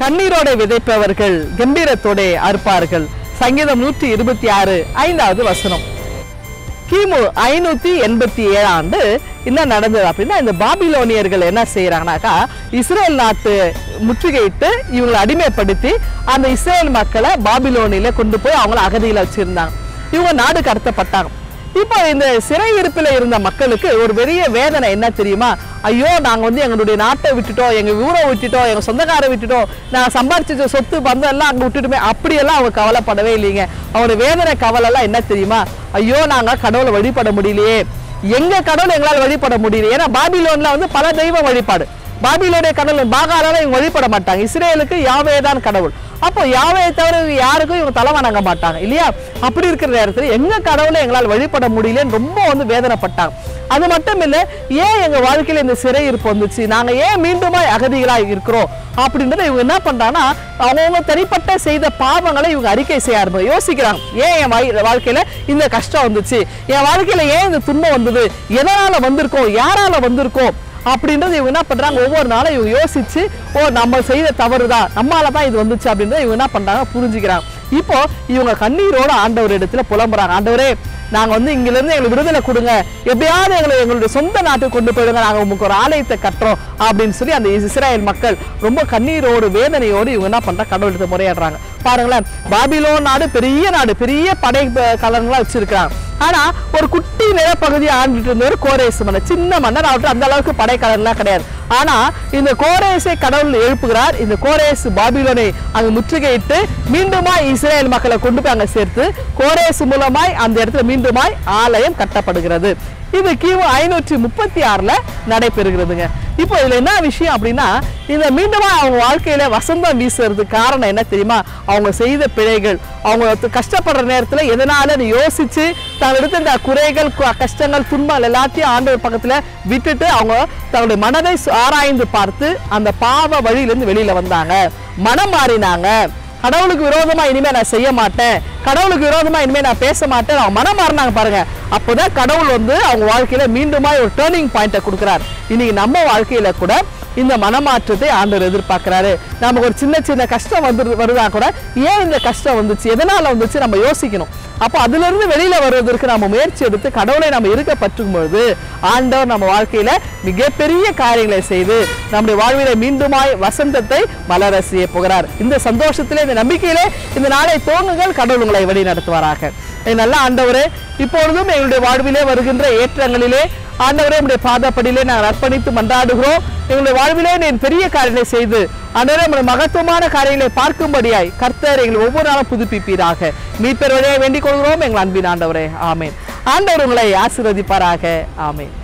கண்ணீரோட விதைப்பவர்கள் கம்பீரத்தோட அறுப்பார்கள் சங்கீதம் நூற்றி இருபத்தி ஆறு ஐந்தாவது வசனம் கிமு ஐநூத்தி எண்பத்தி ஏழாம் ஆண்டு என்ன நடந்தது அப்படின்னா இந்த பாபிலோனியர்கள் என்ன செய்யறாங்கனாக்கா இஸ்ரேல் நாட்டு முற்றுகையிட்டு இவங்களை அடிமைப்படுத்தி அந்த இஸ்ரேல் மக்களை பாபிலோனில கொண்டு போய் அவங்கள அகதியில வச்சிருந்தாங்க இவங்க நாடு கடத்தப்பட்டாங்க இப்போ இந்த சிறை இருப்பில் இருந்த மக்களுக்கு ஒரு பெரிய வேதனை என்ன தெரியுமா ஐயோ நாங்கள் வந்து எங்களுடைய நாட்டை விட்டுட்டோம் எங்கள் ஊரை விட்டுட்டோம் எங்கள் சொந்தக்காரை விட்டுட்டோம் நான் சம்பாரிச்ச சொத்து பந்தம் எல்லாம் அங்கே விட்டுட்டுமே அப்படியெல்லாம் அவங்க கவலைப்படவே இல்லைங்க அவங்களோட வேதனை கவலைலாம் என்ன தெரியுமா ஐயோ நாங்கள் கடவுளை வழிபட முடியலையே எங்க கடவுள் எங்களால் வழிபட முடியல ஏன்னா பாபிலோன்ல வந்து பல தெய்வ வழிபாடு பாபிலோடைய கடவுள் பாகாலால இவங்க வழிபட மாட்டாங்க இஸ்ரேலுக்கு யாவே தான் கடவுள் அப்போ யாவையை தவிர இவங்க யாருக்கும் இவங்க தலை வணங்க மாட்டாங்க இல்லையா அப்படி இருக்கிற நேரத்தில் எங்க கடவுளை எங்களால் வழிபட முடியலன்னு ரொம்ப வந்து வேதனைப்பட்டாங்க அது மட்டும் இல்ல ஏன் எங்க வாழ்க்கையில இந்த சிறை இருப்பு வந்துச்சு நாங்க ஏன் மீண்டுமா அகதிகளா இருக்கிறோம் அப்படின்றத இவங்க என்ன பண்றாங்கன்னா அவங்கவுங்க தனிப்பட்ட செய்த பாவங்களை இவங்க அறிக்கை செய்ய ஆரம்பிங்க யோசிக்கிறாங்க ஏன் என் வாய்- வாழ்க்கையில இந்த கஷ்டம் வந்துச்சு என் வாழ்க்கையில ஏன் இந்த துன்பம் வந்தது எதனால வந்திருக்கோம் யாரால வந்திருக்கோம் அப்படின்றது இவங்க என்ன பண்றாங்க ஒவ்வொரு நாளும் இவங்க யோசிச்சு ஓ நம்ம செய்த தவறு தான் நம்மால தான் இது வந்துச்சு அப்படின்றத இவங்க என்ன பண்றாங்க புரிஞ்சுக்கிறாங்க இப்போ இவங்க கண்ணீரோட ஆண்டவர் இடத்துல புலம்புறாங்க ஆண்டவரே நாங்க வந்து இங்கில இருந்து எங்களுக்கு விடுதலை கொடுங்க எப்படியாவது எங்களை எங்களுடைய சொந்த நாட்டுக்கு கொண்டு போயிடுங்க நாங்க உங்களுக்கு ஒரு ஆலயத்தை கட்டுறோம் அப்படின்னு சொல்லி அந்த இஸ்ரேல் மக்கள் ரொம்ப கண்ணீரோடு வேதனையோடு இவங்க என்ன பண்றாங்க கடவுள்கிட்ட முறையிடுறாங்க பாருங்களேன் பாபிலோன் நாடு பெரிய நாடு பெரிய படை ப- கலன்களா வச்சிருக்காங்க ஆனா ஒரு குட்டி நிலப்பகுதியை ஆண்டுட்டு இருந்தவர் கோரேஸ் மன்னர் சின்ன மன்னர் அவர்கிட்ட அந்த அளவுக்கு படைக்கலன்லாம் கிடையாது ஆனா இந்த கோரேஸை கடவுள் எழுப்புகிறார் இந்த கோரேஸ் பாபிலோனை அங்க முற்றுகையிட்டு மீண்டுமாய் இஸ்ரேல் மக்களை கொண்டு போய் அங்க சேர்த்து கோரேஸ் மூலமாய் அந்த இடத்துல மீண்டுமாய் ஆலயம் கட்டப்படுகிறது இது கிமு ஐநூற்றி முப்பத்தி ஆறுல நடைபெறுகிறதுங்க இப்போ இதுல என்ன விஷயம் அப்படின்னா இந்த மீண்டுமா அவங்க வாழ்க்கையில வசந்தம் வீசுறதுக்கு காரணம் என்ன தெரியுமா அவங்க செய்த பிழைகள் அவங்க து- கஷ்டப்படுற நேரத்துல எதனால யோசிச்சு தங்களுக்கு இந்த குறைகள் கு- கஷ்டங்கள் துன்பங்கள் எல்லாத்தையும் ஆண்டவர் பக்கத்துல விட்டுட்டு அவங்க தங்களுடைய மனதை சு- ஆராய்ந்து பார்த்து அந்த பாவ வழியிலிருந்து வெளியில வந்தாங்க மனம் மாறினாங்க கடவுளுக்கு விரோதமா இனிமே நான் செய்ய மாட்டேன் கடவுளுக்கு விரோதமா இனிமே நான் பேச மாட்டேன் அவங்க மனம் மாறினாங்க பாருங்க அப்போதான் கடவுள் வந்து அவங்க வாழ்க்கையில மீண்டுமா ஒரு டேர்னிங் பாயிண்ட்டை கொடுக்குறாரு இன்னைக்கு நம்ம வாழ்க்கையில கூட இந்த மனமாற்றத்தை ஆண்டவர் எதிர்பார்க்கிறாரு நமக்கு ஒரு சின்ன சின்ன கஷ்டம் வந்து வருதா கூட ஏன் இந்த கஷ்டம் வந்துச்சு எதனால வந்துச்சு நம்ம யோசிக்கணும் அப்போ அதுல இருந்து வெளியில வருவதற்கு நம்ம முயற்சி எடுத்து கடவுளை நம்ம இருக்க பற்றும் பொழுது ஆண்டவர் நம்ம வாழ்க்கையில மிகப்பெரிய காரியங்களை செய்து நம்முடைய வாழ்வில மீண்டுமாய் வசந்தத்தை மலர செய்ய போகிறார் இந்த சந்தோஷத்திலே இந்த நம்பிக்கையிலே இந்த நாளை தோங்குங்கள் கடவுள் உங்களை வழி நடத்துவாராக என் நல்ல ஆண்டவரே இப்பொழுதும் எங்களுடைய வாழ்விலே வருகின்ற ஏற்றங்களிலே ஆண்டவரே உடைய பாதப்படியிலே நாங்கள் அர்ப்பணித்து மன்றாடுகிறோம் எங்களுடைய வாழ்விலே நீர் பெரிய காரியங்களை செய்து ஆண்டவரே உங்களுடைய மகத்துவமான காரியங்களை பார்க்கும்படியாய் கர்த்தர் எங்களை ஒவ்வொரு நாளும் புதுப்பிப்பீராக மீட்பர் வழியாக வேண்டிக் கொள்கிறோம் எங்கள் அன்பின் ஆண்டவரே ஆமேன் ஆண்டவர் உங்களை ஆசீர்வதிப்பாராக ஆமேன்